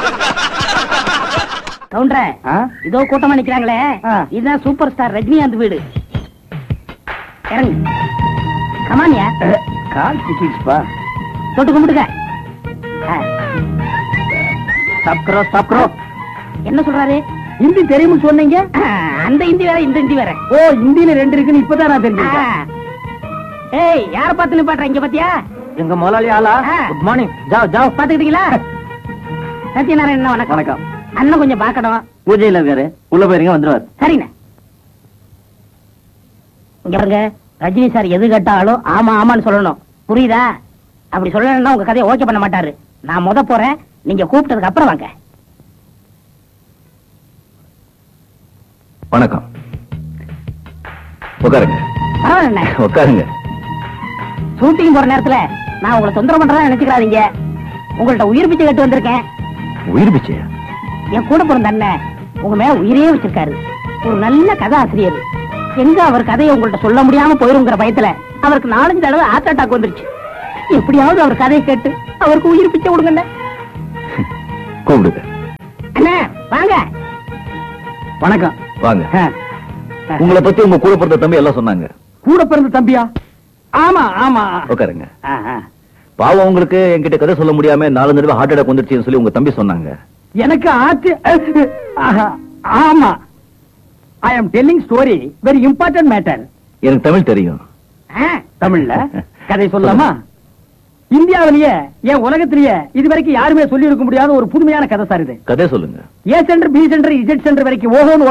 கவுண்டர ஆ? இதோ கூட்டமா நிக்கிறாங்களே ஆ. இதுதான் சூப்பர் ஸ்டார் ரஜினிகாந்த் வீடு இறங்கு கமானியா அஹ், கால் சிக்கிடுச்சுப்பா தொட்டு கும்பிடுங்க ஆ, ஸ்டாப் கரோ ஸ்டாப் கரோ என்ன சொல்றாரு ஹிந்தி தெரியும்னு சொன்னீங்க ஆ, அந்த இந்தி வேற இந்த இந்தி வேற ஓ ஹிந்தியில ரெண்டு இருக்குன்னு இப்பதான் நான் ஆ. தெரிஞ்சுக்கிட்டேன் ஏய் யார பார்த்து நிப்பாட்டுற இங்க பாத்தியா எங்க முதலாளி ஆளா ஆ. குட் மார்னிங் ஜாவ் ஜாவ் பாத்துக்கிட்டீங்களா சத்யநாராயணன் வணக்கம் வணக்கம் அண்ணன் கொஞ்சம் பாக்கணும் பூஜையில இருக்காரு உள்ள போயிருங்க வந்துருவாரு சரிண்ணே இங்க பாருங்க ரஜினி சார் எது கேட்டாலும் ஆமா ஆமான்னு சொல்லணும் புரியுதா அப்படி சொல்லணும்னா உங்க கதையை ஓகே பண்ண மாட்டாரு நான் முத போறேன் நீங்க கூப்பிட்டதுக்கு அப்புறம் வாங்க வணக்கம் உட்காருங்க பரவாயில்ல உட்காருங்க ஷூட்டிங் போற நேரத்துல நான் உங்களை தொந்தரவு பண்றதா நினைச்சுக்கிறாதீங்க உங்கள்ட்ட உயிர் பிச்சை கேட்டு வந்திருக்கேன் உயிர் பிச்சையா என் கூட பிறந்த அண்ணன் உங்க மேல உயிரே வச்சிருக்காரு ஒரு நல்ல கதை ஆசிரியர் எங்க அவர் கதையை உங்கள்ட்ட சொல்ல முடியாம போயிருங்கிற பயத்துல அவருக்கு நாலஞ்சு தடவை ஹார்ட் அட்டாக் வந்துருச்சு எப்படியாவது அவர் கதையை கேட்டு அவருக்கு உயிர் பிச்சை கொடுங்க கூப்பிடுங்க அண்ணா வாங்க வணக்கம் வாங்க ஆ. உங்களை பத்தி உங்க கூட பிறந்த தம்பி எல்லாம் சொன்னாங்க கூட பிறந்த தம்பியா ஆமா ஆமா உட்காருங்க ஆ, ஆ. பாவம் உங்களுக்கு என்கிட்ட கதை சொல்ல முடியாம நாலு தடவை ஹார்ட் அட்டாக் வந்துருச்சுன்னு சொல்லி உங்க தம்பி சொன்னாங்க எனக்கு ஆச்சு ஆஹா, ஆமா I am telling story very important matter எனக்கு தமிழ் தெரியும் ஆ, தமிழ்ல கதை சொல்லலாமா இந்தியாவிலேயே என் உலகத்திலேயே இது வரைக்கும் யாருமே சொல்லி இருக்க முடியாத ஒரு புதுமையான கதை சார் இது கதை சொல்லுங்க A centre B centre Z centre வரைக்கும் ஓஹோன்னு